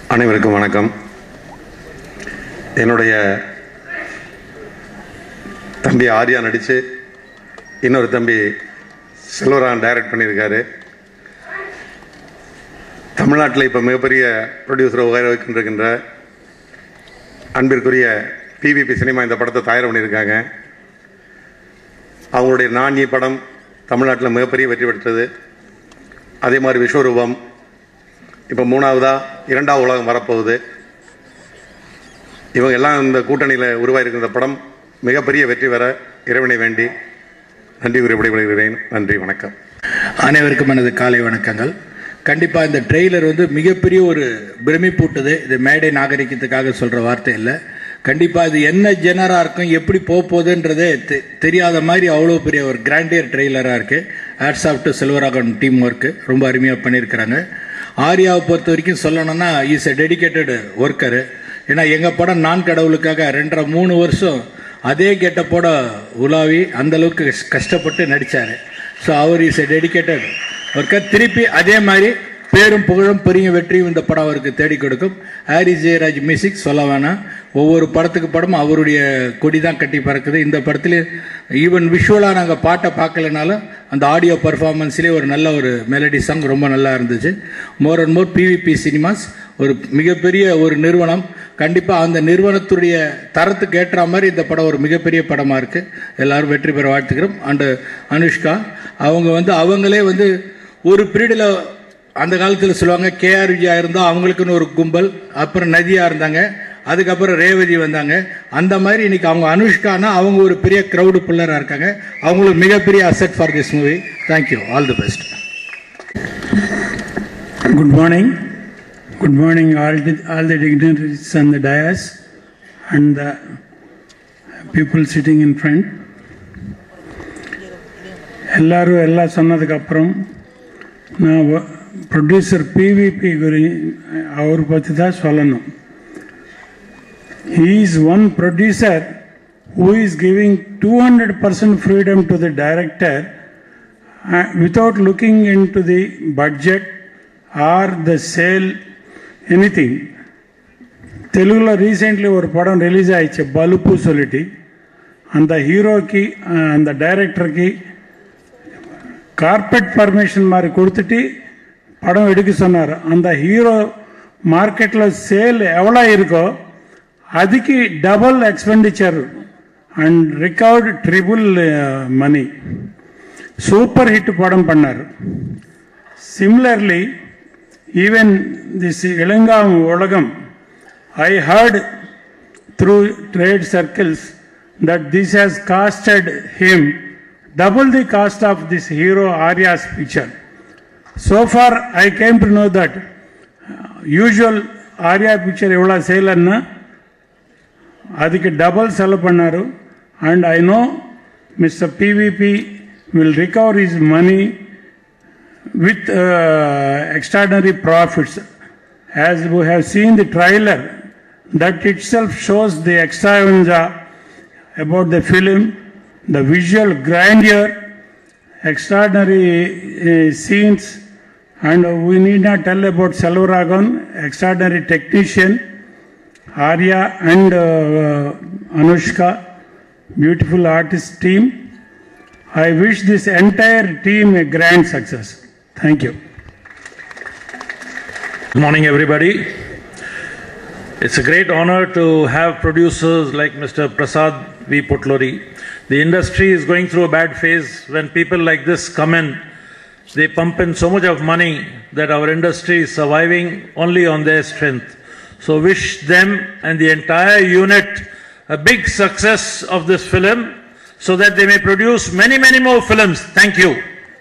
அனைவருக்கும் வணக்கம் என்னுடைய தம்பி ஆர்யா நடித்து இன்னொரு தம்பி செல்வரான் டைரக்ட் பண்ணியிருக்காரு தமிழ்நாட்டில் இப்போ மிகப்பெரிய ப்ரொடியூசரை உயர வைக்கின்றிருக்கின்ற அன்பிற்குரிய பிவிபி சினிமா இந்த படத்தை தயார் பண்ணியிருக்காங்க அவங்களுடைய நான்கி படம் தமிழ்நாட்டில் மிகப்பெரிய வெற்றி பெற்றது அதே மாதிரி விஸ்வரூபம் இப்போ மூணாவதா இரண்டாவது உலகம் வரப்போகுது இவங்க எல்லாம் இந்த கூட்டணியில் உருவாயிருக்கிற இந்த படம் மிகப்பெரிய வெற்றி பெற இறைவனை வேண்டி நன்றி கூறி விடைபெறுகிறேன் நன்றி வணக்கம் அனைவருக்கும் எனது காலை வணக்கங்கள் கண்டிப்பாக இந்த ட்ரெய்லர் வந்து மிகப்பெரிய ஒரு பிரமிப்பூட்டுது இது மேடை நாகரிகத்துக்காக சொல்கிற வார்த்தை இல்லை கண்டிப்பாக இது என்ன ஜெனராக இருக்கும் எப்படி போக போகுதுன்றதே தெ- தெரியாத மாதிரி அவ்வளோ பெரிய ஒரு கிராண்டியர் ட்ரெய்லராக இருக்குது hats off to Selvaraghavan team work ரொம்ப அருமையாக பண்ணியிருக்கிறாங்க ஆர்யாவை பொறுத்த வரைக்கும் சொல்லணும்னா இஸ் எ டெடிகேட்டட் ஒர்க்கரு ஏன்னா எங்கள் படம் நான் கடவுளுக்காக ரெண்டரை மூணு வருஷம் அதே கெட்டப்போட உலாவி அந்த அளவுக்கு கஷ்- கஷ்டப்பட்டு நடித்தார் ஸோ அவர் இஸ் எ டெடிகேட்டட் ஒர்க்கர் திருப்பி அதே மாதிரி பேரும் புகழும் பெரிய வெற்றியும் இந்த படம் அவருக்கு தேடி கொடுக்கும் ஹாரி ஜெயராஜ் மியூசிக் சொல்ல வேணாம் ஒவ்வொரு படத்துக்கு படமும் அவருடைய கொடி தான் கட்டி பறக்குது இந்த படத்துல ஈவன் விஷுவலாக நாங்கள் பாட்டை பார்க்கலனாலும் அந்த ஆடியோ பர்ஃபார்மன்ஸ்லேயே ஒரு நல்ல ஒரு மெலடி சாங் ரொம்ப நல்லா இருந்துச்சு more and more PVP cinemas ஒரு மிகப்பெரிய ஒரு நிறுவனம் கண்டிப்பாக அந்த நிறுவனத்துடைய தரத்துக்கு ஏற்ற மாதிரி இந்த படம் ஒரு மிகப்பெரிய படமாக இருக்குது எல்லாரும் வெற்றி பெற வாழ்த்துக்கிறோம் அண்டு அனுஷ்கா அவங்க வந்து அவங்களே வந்து ஒரு பீரியடில் அந்த காலத்தில் சொல்லுவாங்க கேஆர் விஜயா இருந்தால் அவங்களுக்குன்னு ஒரு கும்பல் அப்புறம் நதியா இருந்தாங்க அதுக்கப்புறம் ரேவதி வந்தாங்க அந்த மாதிரி இன்னைக்கு அவங்க அனுஷ்கானா அவங்க ஒரு பெரிய க்ரௌடு பில்லராக இருக்காங்க அவங்களுக்கு மிகப்பெரிய asset for this movie thank you all the best Good morning. Good morning, all the, all the dignitaries on the dais and the people sitting in front. எல்லாரும் எல்லாம் சொன்னதுக்கு அப்புறம் நான் ப்ரொடியூசர் பிவிபி குரி அவர் பற்றி தான் சொல்லணும் he is one producer who is giving 200% freedom to the director uh, without looking into the budget or the sale, anything. తెలుగులో recently ஒரு படம் ரிலீஸ் ஆயிடுச்சு பலுப்பு சொல்லிட்டு அந்த ஹீரோக்கு அஹ், அந்த டைரக்டருக்கு கார்பெட் பர்மிஷன் மாதிரி கொடுத்துட்டு படம் எடுக்க சொன்னார் அந்த ஹீரோ மார்க்கெட்டில் சேல் எவ்வளோ இருக்கோ அதுக்கு double expenditure and recovered triple money super hit படம் பண்ணார் சிமிலர்லி ஈவன் திஸ் இளங்காம் உலகம் I heard through trade circles that this has costed him double the cost of this hero Arya's picture. So far, I came to know that uh, usual Arya picture எவ்வளோ சேலன்னா அதுக்கு double செலவு பண்ணாரு and I know mister PVP will recover is money with uh, extraordinary profits. As we have seen the trailer, that itself shows the extravaganza about the film, the visual grandeur, extraordinary uh, scenes, and we need not tell about Selvaragon, extraordinary technician, Arya and uh, Anushka, beautiful artist team. I wish this entire team a grand success. Thank you. Good morning, everybody. It's a great honor to have producers like Mr. Prasad V. Putlori. The industry is going through a bad phase. When people like this come in, they pump in so much of money that our industry is surviving only on their strength. So, wish them and the entire unit a big success of this film so that they may produce many, many more films. Thank you.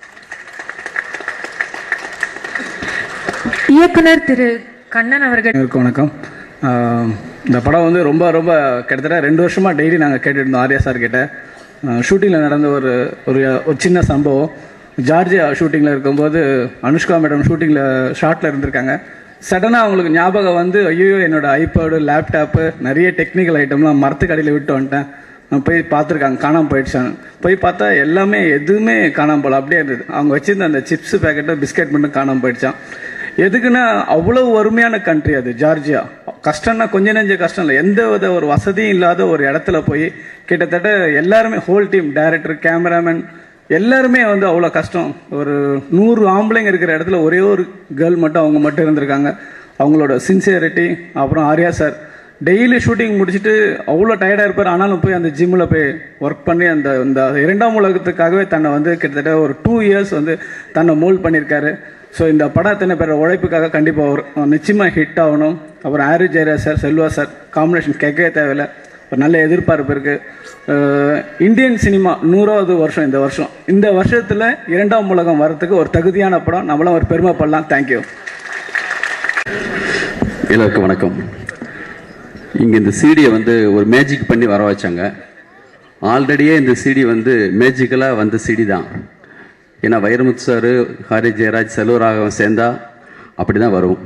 இயக்குனர் திரு கண்ணன் அவர்கள் அனைவருக்கும் வணக்கம் ஆஹ் இந்த படம் வந்து ரொம்ப ரொம்ப கிட்டத்தட்ட ரெண்டு வருஷமாக டெய்லி நாங்கள் கேட்டுட்டு இருந்தோம் ஆர்யா சார் கிட்ட ஷூட்டிங்கில் நடந்த ஒரு ஒரு ஒரு சின்ன சம்பவம் ஜார்ஜியா ஷூட்டிங்கில் இருக்கும்போது அனுஷ்கா மேடம் ஷூட்டிங்கில் ஷார்ட்டில் இருந்திருக்காங்க சடனாக அவங்களுக்கு ஞாபகம் வந்து ஐயோ என்னோட ஐபேடு லேப்டாப்பு நிறைய டெக்னிக்கல் ஐட்டம்லாம் மரத்துக்கடியில் விட்டு வந்துட்டேன் நான் போய் பார்த்துருக்காங்க காணாமல் போயிடுச்சான் போய் பார்த்தா எல்லாமே எதுவுமே காணாமல் போல அப்படியே இருந்தது அவங்க வச்சிருந்த அந்த சிப்ஸ் பேக்கெட்டு பிஸ்கெட் மட்டும் காணாமல் போயிடுச்சான் எதுக்குன்னா அவ்வளவு வறுமையான கண்ட்ரி அது ஜார்ஜியா கஷ்டம்னா கொஞ்ச நெஞ்ச கஷ்டம் இல்லை எந்த வித ஒரு வசதியும் இல்லாத ஒரு இடத்துல போய் கிட்டத்தட்ட எல்லாருமே ஹோல் டீம் டைரக்டர் கேமராமேன் எல்லாருமே வந்து அவ்வளோ கஷ்டம் ஒரு நூறு ஆம்பளைங்க இருக்கிற இடத்துல ஒரே ஒரு கேர்ள் மட்டும் அவங்க மட்டும் இருந்திருக்காங்க அவங்களோட சின்சியரிட்டி அப்புறம் ஆர்யா சார் டெய்லி ஷூட்டிங் முடிச்சுட்டு அவ்வளோ டயர்டாக இருப்பார் ஆனாலும் போய் அந்த ஜிம்மில் போய் ஒர்க் பண்ணி அந்த இந்த இரண்டாம் உலகத்துக்காகவே தன்னை வந்து கிட்டத்தட்ட ஒரு டூ இயர்ஸ் வந்து தன்னை மோல்ட் பண்ணியிருக்காரு ஸோ இந்த படம் எத்தனை பேர் உழைப்புக்காக கண்டிப்பாக வரும் நிச்சயமாக ஹிட் ஆகணும் அப்புறம் Harris Jayaraj sir Selva sir combination கேட்கவே தேவையில்லை ஒரு நல்ல எதிர்பார்ப்பு இருக்கு அஹ் இந்தியன் சினிமா நூறாவது வருஷம் இந்த வருஷம் இந்த வருஷத்துல இரண்டாம் உலகம் வரதுக்கு ஒரு தகுதியான படம் நம்மளும் ஒரு பெருமைப்படலாம் தேங்க்யூ எல்லாருக்கும் வணக்கம் இங்கே இந்த சிடியை வந்து ஒரு மேஜிக் பண்ணி வர வச்சாங்க ஆல்ரெடியே இந்த சிடி வந்து மேஜிக்கலாக வந்த சிடி தான் ஏன்னா வைரமுத்து சார் ஹரி ஜெயராஜ் செல்வராகவன் சேர்ந்தா அப்படி தான் வரும்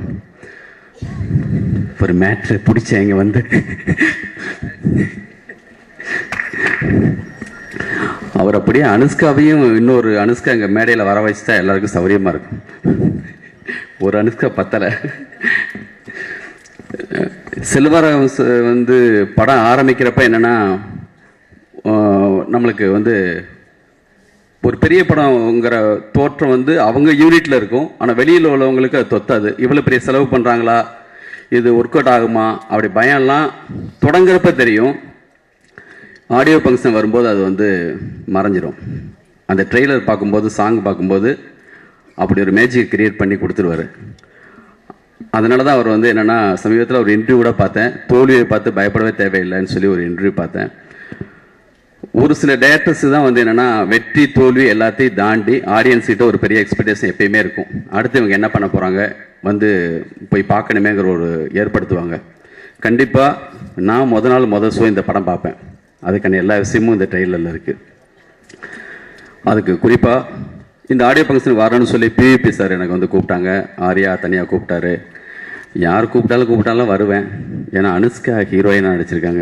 ஒரு மேட்ரு பிடிச்ச இங்கே வந்து அவர் அப்படியே அனுஷ்காவையும் இன்னொரு அனுஷ்கா இங்கே மேடையில் வர வச்சுட்டா எல்லாருக்கும் சௌரியமாக இருக்கும் ஒரு அனுஷ்கா பத்தலை செல்வராகவன் ச- வந்து படம் ஆரம்பிக்கிறப்ப என்னன்னா ஆஹ், நம்மளுக்கு வந்து ஒரு பெரிய படம்ங்கிற தோற்றம் வந்து அவங்க யூனிட்ல இருக்கும் ஆனால் வெளியில் உள்ளவங்களுக்கு அது தொத்தாது இவ்வளோ பெரிய செலவு பண்ணுறாங்களா இது ஒர்க் அவுட் ஆகுமா அப்படி பயம்லாம் தொடங்குறப்ப தெரியும் ஆடியோ ஃபங்க்ஷன் வரும்போது அது வந்து மறைஞ்சிரும் அந்த ட்ரெய்லர் பார்க்கும்போது சாங் பார்க்கும்போது அப்படி ஒரு மேஜிக் கிரியேட் பண்ணி கொடுத்துருவாரு அதனால தான் அவர் வந்து என்னன்னா சமீபத்தில் ஒரு இன்டர்வியூ கூட பார்த்தேன் தோல்வியை பார்த்து பயப்படவே தேவையில்லைன்னு சொல்லி ஒரு இன்டர்வியூ பார்த்தேன் ஒரு சில டேரக்டர்ஸ் தான் வந்து என்னன்னா வெற்றி தோல்வி எல்லாத்தையும் தாண்டி ஆடியன்ஸ் கிட்ட ஒரு பெரிய எக்ஸ்பெக்டேஷன் எப்பயுமே இருக்கும் அடுத்து இவங்க என்ன பண்ண போறாங்க வந்து போய் பார்க்கணுமேங்கிற ஒரு ஏற்படுத்துவாங்க கண்டிப்பா நான் முத நாள் முத ஷோ இந்த படம் பார்ப்பேன் அதுக்கான எல்லா விஷயமும் இந்த ட்ரெயிலரில் இருக்கு அதுக்கு குறிப்பா இந்த ஆடியோ ஃபங்க்ஷன் வரணும்னு சொல்லி பிவிபி சார் எனக்கு வந்து கூப்பிட்டாங்க ஆர்யா தனியாக கூப்பிட்டாரு யார் கூப்பிட்டாலும் கூப்பிட்டாலும் வருவேன் ஏன்னா அனுஷ்கா ஹீரோயினாக நடிச்சிருக்காங்க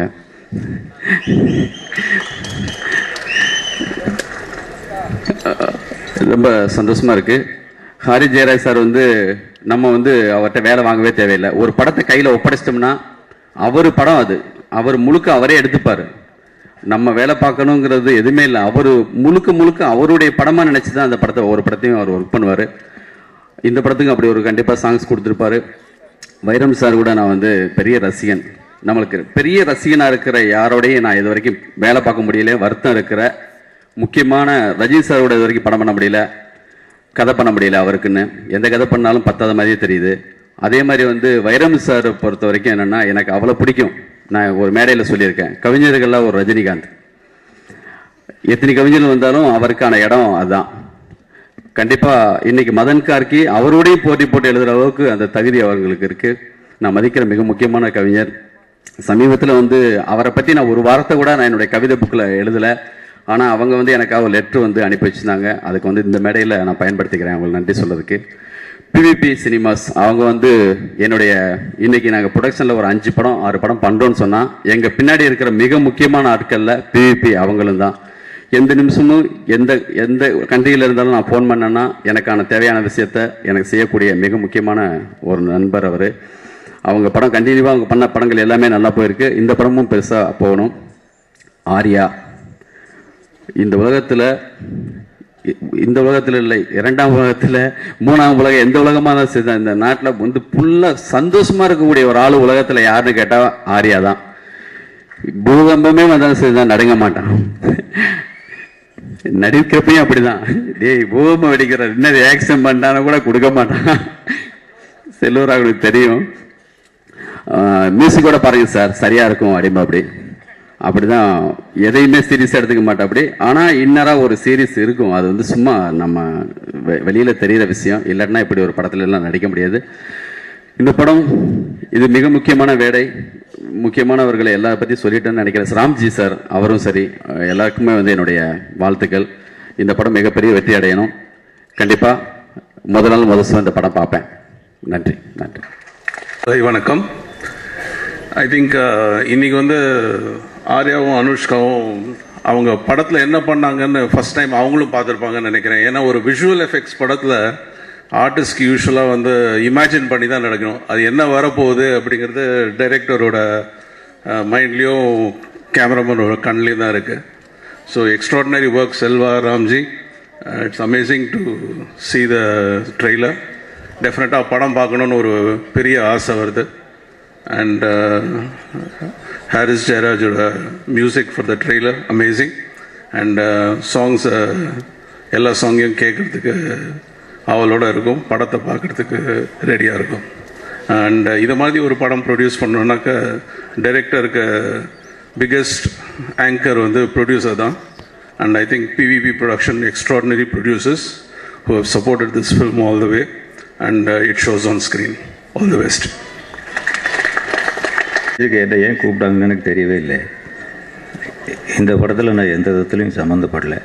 ரொம்ப சந்தோஷமா இருக்கு ஹாரி ஜெயராஜ் சார் வந்து நம்ம வந்து அவர்கிட்ட வேலை வாங்கவே தேவையில்லை ஒரு படத்தை கையில் ஒப்படைச்சிட்டோம்னா அவர் படம் அது அவர் முழுக்க அவரே எடுத்துப்பாரு நம்ம வேலை பார்க்கணுங்கிறது எதுவுமே இல்லை அவர் முழுக்க முழுக்க அவருடைய படமா நினைச்சு தான் அந்த படத்தை ஒவ்வொரு படத்தையும் அவர் ஒர்க் பண்ணுவார் இந்த படத்துக்கு அப்படி ஒரு கண்டிப்பாக சாங்ஸ் கொடுத்துருப்பாரு வைரம் சார் கூட நான் வந்து பெரிய ரசிகன் நம்மளுக்கு பெரிய ரசிகனாக இருக்கிற யாரோடையும் நான் இது வரைக்கும் வேலை பார்க்க முடியல வருத்தம் இருக்கிற முக்கியமான ரஜினி சாரோட இது வரைக்கும் படம் பண்ண முடியல கதை பண்ண முடியல அவருக்குன்னு எந்த கதை பண்ணாலும் பத்தாத மாதிரியே தெரியுது அதே மாதிரி வந்து வைரம் சார் பொறுத்த வரைக்கும் என்னன்னா எனக்கு அவ்வளோ பிடிக்கும் நான் ஒரு மேடையில் சொல்லியிருக்கேன் கவிஞர்கள்லாம் ஒரு ரஜினிகாந்த் எத்தனை கவிஞர்கள் வந்தாலும் அவருக்கான இடம் அதுதான் கண்டிப்பா இன்னைக்கு மதன் கார்கி அவரோடையும் போட்டி போட்டு எழுதுற அளவுக்கு அந்த தகுதி அவங்களுக்கு இருக்கு நான் மதிக்கிற மிக முக்கியமான கவிஞர் சமீபத்தில் வந்து அவரை பத்தி நான் ஒரு வாரத்தை கூட நான் என்னுடைய கவிதை புக்கில் எழுதல ஆனா அவங்க வந்து எனக்காக ஒரு லெட்ரு வந்து அனுப்பி வச்சிருந்தாங்க அதுக்கு வந்து இந்த மேடையில் நான் பயன்படுத்திக்கிறேன் அவங்களுக்கு நன்றி சொல்றதுக்கு பிவிபி சினிமாஸ் அவங்க வந்து என்னுடைய இன்னைக்கு நாங்கள் ப்ரொடக்ஷனில் ஒரு அஞ்சு படம் ஆறு படம் பண்றோம்னு சொன்னா எங்க பின்னாடி இருக்கிற மிக முக்கியமான ஆட்கள்ல பிவிபி அவங்களும் தான் எந்த நிமிஷமும் எந்த எந்த கண்ட்ரியில் இருந்தாலும் நான் ஃபோன் பண்ணேன்னா எனக்கான தேவையான விஷயத்த எனக்கு செய்யக்கூடிய மிக முக்கியமான ஒரு நண்பர் அவர் அவங்க படம் கண்டினியூவாக அவங்க பண்ண படங்கள் எல்லாமே நல்லா போயிருக்கு இந்த படமும் பெருசாக போகணும் ஆர்யா இந்த உலகத்தில் இந்த உலகத்தில் இல்லை இரண்டாம் உலகத்தில் மூணாம் உலகம் எந்த உலகமாக தான் சரி இந்த நாட்டில் வந்து ஃபுல்லாக சந்தோஷமாக இருக்கக்கூடிய ஒரு ஆள் உலகத்தில் யாருன்னு கேட்டால் ஆர்யா தான் பூகம்பமே வந்தாலும் சரி தான் நடுங்க மாட்டான் நடிக்கிறப்பையும் அப்படிதான் டேய் பூகம்பம் வெடிக்கிற என்ன ரியாக்ஷன் பண்ணாலும் கூட கொடுக்க மாட்டான் செல்வராகனுக்கு தெரியும் மியூசிக் கூட பாருங்க சார் சரியா இருக்கும் அப்படிம்பா அப்படி அப்படிதான் எதையுமே சீரியஸ் எடுத்துக்க மாட்டேன் அப்படி ஆனா இன்னரா ஒரு சீரியஸ் இருக்கும் அது வந்து சும்மா நம்ம வெ- வெளியில தெரியிற விஷயம் இல்லைன்னா இப்படி ஒரு படத்துல எல்லாம் நடிக்க முடியாது இந்த படம் இது மிக முக்கியமான வேடை முக்கியமானவர்களை எல்லா பத்தி சொல்லிட்டேன்னு நினைக்கிறேன் ராம்ஜி சார் அவரும் சரி அஹ் எல்லாருக்குமே வந்து என்னுடைய வாழ்த்துக்கள் இந்த படம் மிகப்பெரிய வெற்றி அடையணும் கண்டிப்பா முதல் நாள் முதல் show இந்த படம் பார்ப்பேன் நன்றி நன்றி ஹாய் வணக்கம் ஐ திங்க் இன்னைக்கு வந்து ஆர்யாவும் அனுஷ்காவும் அவங்க படத்தில் என்ன பண்ணாங்கன்னு ஃபர்ஸ்ட் டைம் அவங்களும் பார்த்துருப்பாங்கன்னு நினைக்கிறேன் ஏன்னா ஒரு விஷுவல் எஃபெக்ட்ஸ் படத்தில் ஆர்டிஸ்ட்க்கு யூஸ்வலாக வந்து இமேஜின் பண்ணி தான் நடக்கணும் அது என்ன வரப்போகுது அப்படிங்கிறது டைரக்டரோட மைண்ட்லேயும் கேமராமேனோட கண்லேயும் தான் இருக்குது so extraordinary work Selva Ramji it's amazing to see the trailer டெஃபினட்டாக படம் பார்க்கணுன்னு ஒரு பெரிய ஆசை வருது அண்ட் ஹாரிஸ் ஜெயராஜோட music for the trailer amazing and songs எல்லா சாங்கையும் கேட்குறதுக்கு அவளோட இருக்கும் படத்தை பார்க்குறதுக்கு ரெடியாக இருக்கும் அண்ட் இது மாதிரி ஒரு படம் ப்ரொடியூஸ் பண்ணோன்னாக்க டைரக்டருக்கு பிக்கெஸ்ட் ஆங்கர் வந்து ப்ரொடியூசர் தான் and I think PVP production extraordinary producers who have supported this film all the way and uh, it shows on screen. All the best. இதுக்கு என்ன ஏன் கூப்பிட்டாங்கன்னு எனக்கு தெரியவே இல்லை இந்த படத்தில் நான் எந்த விதத்துலையும் சம்மந்தப்படல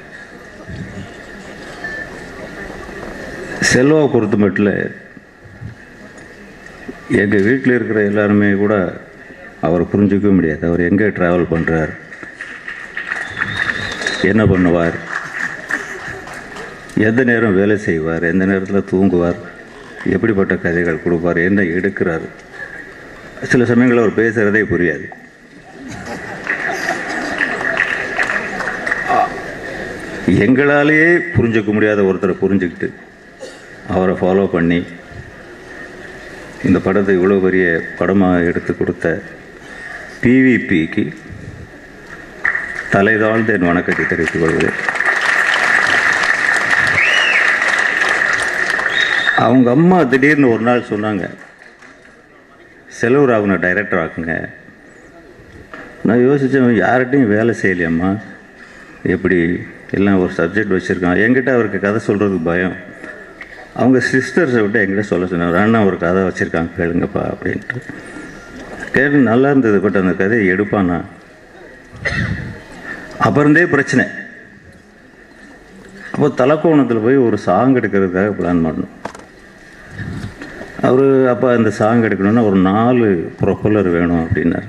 செல்வா பொறுத்த மட்டும் எங்கள் வீட்டில் இருக்கிற எல்லாருமே கூட அவரை புரிஞ்சிக்கவே முடியாது அவர் எங்கே ட்ராவல் பண்ணுறார் என்ன பண்ணுவார் எந்த நேரம் வேலை செய்வார் எந்த நேரத்தில் தூங்குவார் எப்படிப்பட்ட கதைகள் கொடுப்பார் என்ன எடுக்கிறார் சில சமயங்களில் அவர் பேசுகிறதே புரியாது எங்களாலேயே புரிஞ்சுக்க முடியாத ஒருத்தரை புரிஞ்சுக்கிட்டு அவரை ஃபாலோ பண்ணி இந்த படத்தை இவ்வளோ பெரிய படமாக எடுத்து கொடுத்த பிவிபிக்கு தலைதாழ்ந்த என் வணக்கத்தை தெரிவித்துக் கொள்கிறேன் அவங்க அம்மா திடீர்னு ஒரு நாள் சொன்னாங்க செலவுராகனை டைரக்டர் ஆக்குங்க நான் யோசித்தேன் யார்கிட்டையும் வேலை செய்யலையம்மா எப்படி எல்லாம் ஒரு சப்ஜெக்ட் வச்சுருக்கான் என்கிட்ட அவருக்கு கதை சொல்கிறதுக்கு பயம் அவங்க சிஸ்டர்ஸை விட்டு என்கிட்ட சொல்ல சொன்னார் அண்ணா ஒரு கதை வச்சுருக்காங்க கேளுங்கப்பா அப்படின்ட்டு கேட்டு நல்லா இருந்தது பட் அந்த கதையை எடுப்பானா அப்புறந்தே பிரச்சனை அப்போ தலக்கோணத்தில் போய் ஒரு சாங் எடுக்கிறதுக்காக பிளான் பண்ணோம் அவர் அப்போ அந்த சாங் எடுக்கணும்னா ஒரு நாலு ப்ரொப்பல்லர் வேணும் அப்படின்னார்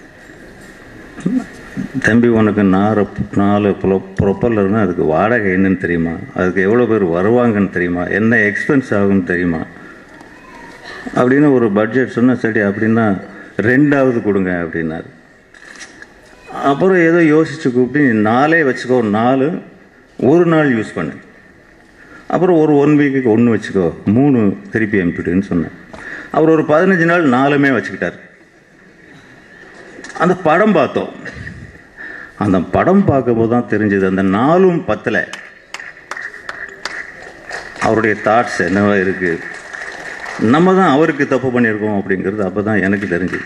தம்பி உனக்கு நாலு நாலு ப்ரொப்பல்லர்னா அதுக்கு வாடகை என்னன்னு தெரியுமா அதுக்கு எவ்வளோ பேர் வருவாங்கன்னு தெரியுமா என்ன எக்ஸ்பென்ஸ் ஆகும்னு தெரியுமா அப்படின்னு ஒரு பட்ஜெட் சொன்னால் சரி அப்படின்னா ரெண்டாவது கொடுங்க அப்படின்னாரு அப்புறம் ஏதோ யோசித்து கூப்பிட்டு நீ நாலே வச்சுக்கோ நாலு ஒரு நாள் யூஸ் பண்ணு அப்புறம் ஒரு ஒன் வீக்குக்கு ஒன்று வச்சுக்கோ மூணு திருப்பி அனுப்பிடுன்னு சொன்னேன் அவர் ஒரு பதினஞ்சு நாள் நாலுமே வச்சுக்கிட்டார் அந்த படம் பார்த்தோம் அந்த படம் பார்க்கும்போது தான் தெரிஞ்சது அந்த நாலும் பத்தில் அவருடைய தாட்ஸ் என்னவா இருக்கு நம்ம தான் அவருக்கு தப்பு பண்ணியிருக்கோம் அப்படிங்கிறது அப்போ தான் எனக்கு தெரிஞ்சுது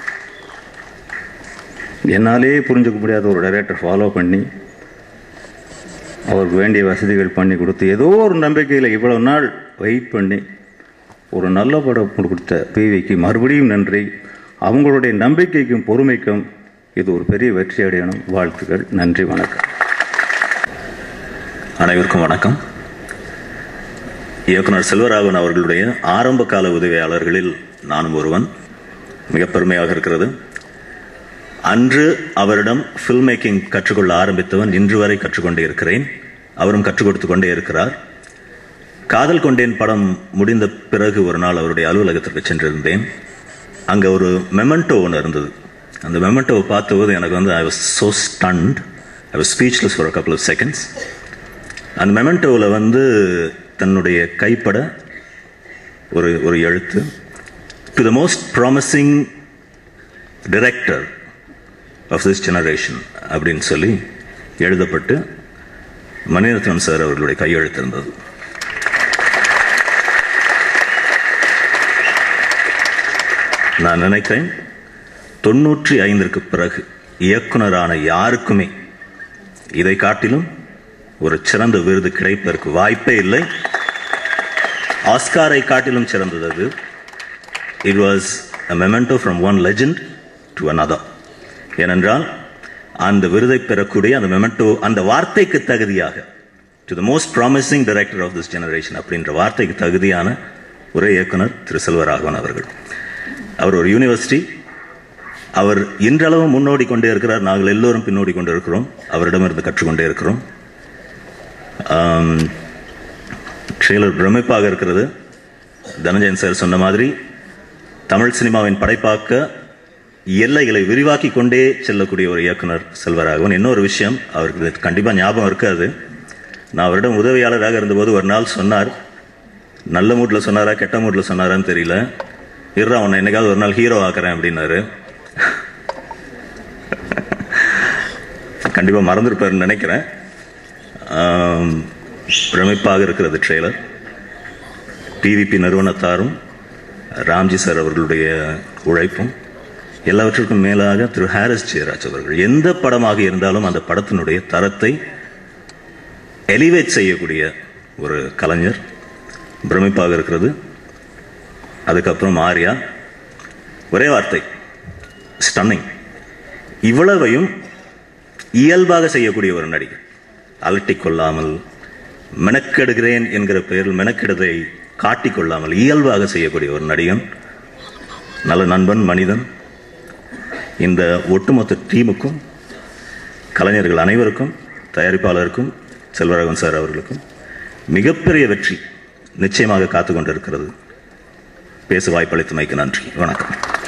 என்னாலே புரிஞ்சுக்க முடியாத ஒரு டைரக்டர் ஃபாலோ பண்ணி அவருக்கு வேண்டிய வசதிகள் பண்ணி கொடுத்து ஏதோ ஒரு நம்பிக்கையில் இவ்வளோ நாள் வெயிட் பண்ணி ஒரு நல்ல படம் கொடுத்த பிவிக்கு மறுபடியும் நன்றி அவங்களுடைய நம்பிக்கைக்கும் பொறுமைக்கும் இது ஒரு பெரிய வெற்றி அடையணும் வாழ்த்துக்கள் நன்றி வணக்கம் அனைவருக்கும் வணக்கம் இயக்குனர் செல்வராகவன் அவர்களுடைய ஆரம்ப கால உதவியாளர்களில் நானும் ஒருவன் மிக பெருமையாக இருக்கிறது அன்று அவரிடம் ஃபில்ம் மேக்கிங் கற்றுக்கொள்ள ஆரம்பித்தவன் இன்று வரை கற்றுக்கொண்டே இருக்கிறேன் அவரும் கற்றுக் கொடுத்து கொண்டே இருக்கிறார் காதல் கொண்டேன் படம் முடிந்த பிறகு ஒரு நாள் அவருடைய அலுவலகத்திற்கு சென்றிருந்தேன் அங்கே ஒரு மெமெண்டோ ஒன்று இருந்தது அந்த மெமெண்டோவை பார்த்தபோது எனக்கு வந்து I was so stunned I was speechless for couple of seconds அந்த மெமெண்டோவில் வந்து தன்னுடைய கைப்பட ஒரு ஒரு எழுத்து to the most promising director of this generation அப்படின்னு சொல்லி எழுதப்பட்டு மணிரத்னம் சார் அவர்களுடைய கையெழுத்து இருந்தது நான் நினைக்கிறேன் தொன்னூற்றி ஐந்திற்கு பிறகு இயக்குனரான யாருக்குமே இதை காட்டிலும் ஒரு சிறந்த விருது கிடைப்பதற்கு வாய்ப்பே இல்லை ஆஸ்காரை காட்டிலும் சிறந்தது அது it was a memento from one legend to another ஏனென்றால் அந்த விருதை பெறக்கூடிய அந்த மெமெண்டோ அந்த வார்த்தைக்கு தகுதியாக to the most promising director of this generation அப்படின்ற வார்த்தைக்கு தகுதியான ஒரே இயக்குனர் திரு செல்வராகவன் அவர்கள் அவர் ஒரு யூனிவர்சிட்டி அவர் இன்றளவு முன்னோடி கொண்டே இருக்கிறார் நாங்கள் எல்லோரும் பின்னோடி கொண்டு இருக்கிறோம் அவரிடமிருந்து கற்றுக்கொண்டே இருக்கிறோம் ட்ரெய்லர் பிரமிப்பாக இருக்கிறது தனஞ்சயன் சார் சொன்ன மாதிரி தமிழ் சினிமாவின் படைப்பாக்க எல்லைகளை விரிவாக்கி கொண்டே செல்லக்கூடிய ஒரு இயக்குனர் செல்வராகவன் இன்னொரு விஷயம் அவருக்கு இது கண்டிப்பாக ஞாபகம் இருக்காது நான் அவரிடம் உதவியாளராக இருந்தபோது ஒரு நாள் சொன்னார் நல்ல மூட்டில் சொன்னாரா கெட்ட மூட்டில் சொன்னாரான்னு தெரியல இருறா உன்னை என்னைக்காவது ஒரு நாள் ஹீரோ ஆக்குறேன் அப்படின்னாரு கண்டிப்பாக மறந்துருப்பாருன்னு நினைக்கிறேன் ஆம், பிரமிப்பாக இருக்கிறது ட்ரெய்லர் பிவிபி நிறுவனத்தாரும் ராம்ஜி சார் அவர்களுடைய உழைப்பும் எல்லாவற்றிற்கும் மேலாக திரு ஹாரிஸ் ஜெயராஜ் அவர்கள் எந்த படமாக இருந்தாலும் அந்த படத்தினுடைய தரத்தை எலிவேட் செய்யக்கூடிய ஒரு கலைஞர் பிரமிப்பாக இருக்கிறது அதுக்கப்புறம் ஆர்யா ஒரே வார்த்தை ஸ்டன்னிங் இவ்வளவையும் இயல்பாக செய்யக்கூடிய ஒரு நடிகர் அலட்டிக் கொள்ளாமல் மெனக்கெடுகிறேன் என்கிற பெயரில் மெனக்கெடுதை காட்டிக்கொள்ளாமல் இயல்பாக செய்யக்கூடிய ஒரு நடிகன் நல்ல நண்பன் மனிதன் இந்த ஒட்டுமொத்த டீமுக்கும் கலைஞர்கள் அனைவருக்கும் தயாரிப்பாளருக்கும் செல்வராகவன் சார் அவர்களுக்கும் மிகப்பெரிய வெற்றி நிச்சயமாக காத்து கொண்டிருக்கிறது பேச வாய்ப்பளித்தமைக்கு நன்றி வணக்கம்